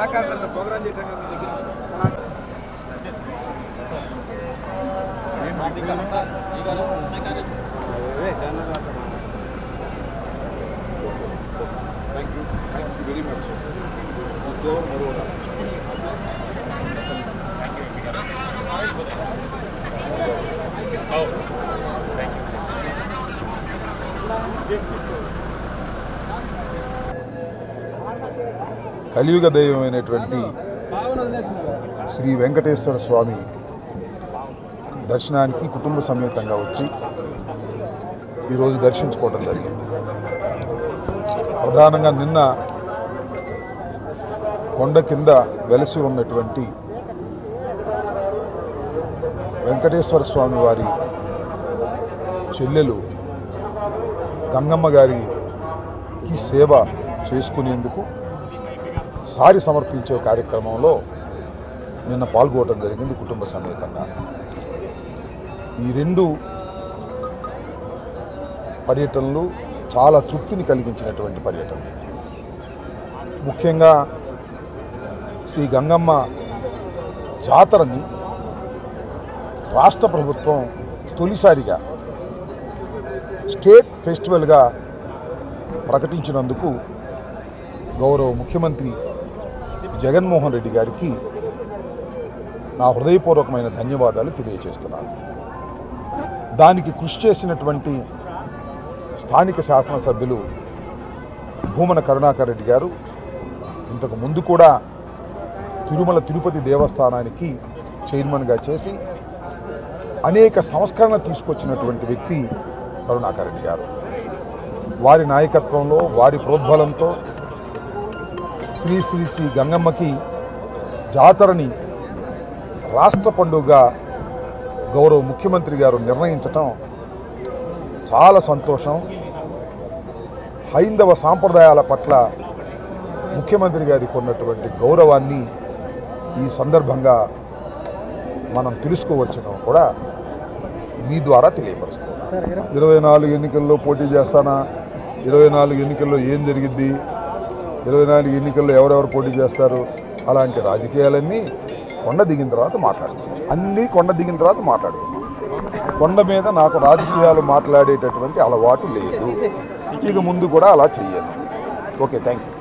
కళాకారు sir programme చేశాం కదా మీ దగ్గర thank you thank you very much సేవ మరో కలియుగ దైవమైనటువంటి శ్రీ వెంకటేశ్వర స్వామి దర్శనానికి కుటుంబ సమేతంగా వచ్చి ఈరోజు దర్శించుకోవడం జరిగింది ప్రధానంగా నిన్న కొండ కింద వెలసి ఉన్నటువంటి వెంకటేశ్వర స్వామి వారి చెల్లెలు గంగమ్మ గారికి సేవ చేసుకునేందుకు సారి సమర్పించే కార్యక్రమంలో నిన్న పాల్గొనడం జరిగింది కుటుంబ సమేతంగా ఈ రెండు పర్యటనలు చాలా తృప్తిని కలిగించినటువంటి పర్యటనలు ముఖ్యంగా శ్రీ గంగమ్మ జాతరని రాష్ట్ర ప్రభుత్వం తొలిసారిగా స్టేట్ ఫెస్టివల్గా ప్రకటించినందుకు గౌరవ ముఖ్యమంత్రి జగన్మోహన్ రెడ్డి గారికి నా హృదయపూర్వకమైన ధన్యవాదాలు తెలియజేస్తున్నాను దానికి కృషి చేసినటువంటి స్థానిక శాసనసభ్యులు భూమన కరుణాకర్ రెడ్డి గారు ఇంతకు ముందు కూడా తిరుమల తిరుపతి దేవస్థానానికి చైర్మన్గా చేసి అనేక సంస్కరణ తీసుకొచ్చినటువంటి వ్యక్తి కరుణాకర్ రెడ్డి గారు వారి నాయకత్వంలో వారి ప్రోద్బలంతో శ్రీ శ్రీ శ్రీ గంగమ్మకి జాతరని రాష్ట్ర పండుగగా గౌరవ ముఖ్యమంత్రి గారు నిర్ణయించటం చాలా సంతోషం హైందవ సాంప్రదాయాల పట్ల ముఖ్యమంత్రి గారికి ఉన్నటువంటి గౌరవాన్ని ఈ సందర్భంగా మనం తెలుసుకోవచ్చును కూడా మీ ద్వారా తెలియపరుస్తున్నాం ఇరవై నాలుగు ఎన్నికల్లో పోటీ చేస్తానా ఇరవై నాలుగు ఎన్నికల్లో ఏం జరిగిద్ది ఇరవై నాలుగు ఎన్నికల్లో ఎవరెవరు పోటీ చేస్తారు అలాంటి రాజకీయాలన్నీ కొండ దిగిన తర్వాత మాట్లాడుకుందాం అన్నీ కొండ దిగిన తర్వాత మాట్లాడుకుందాం కొండ మీద నాకు రాజకీయాలు మాట్లాడేటటువంటి అలవాటు లేదు ఇక ముందు కూడా అలా చెయ్యను ఓకే థ్యాంక్ యూ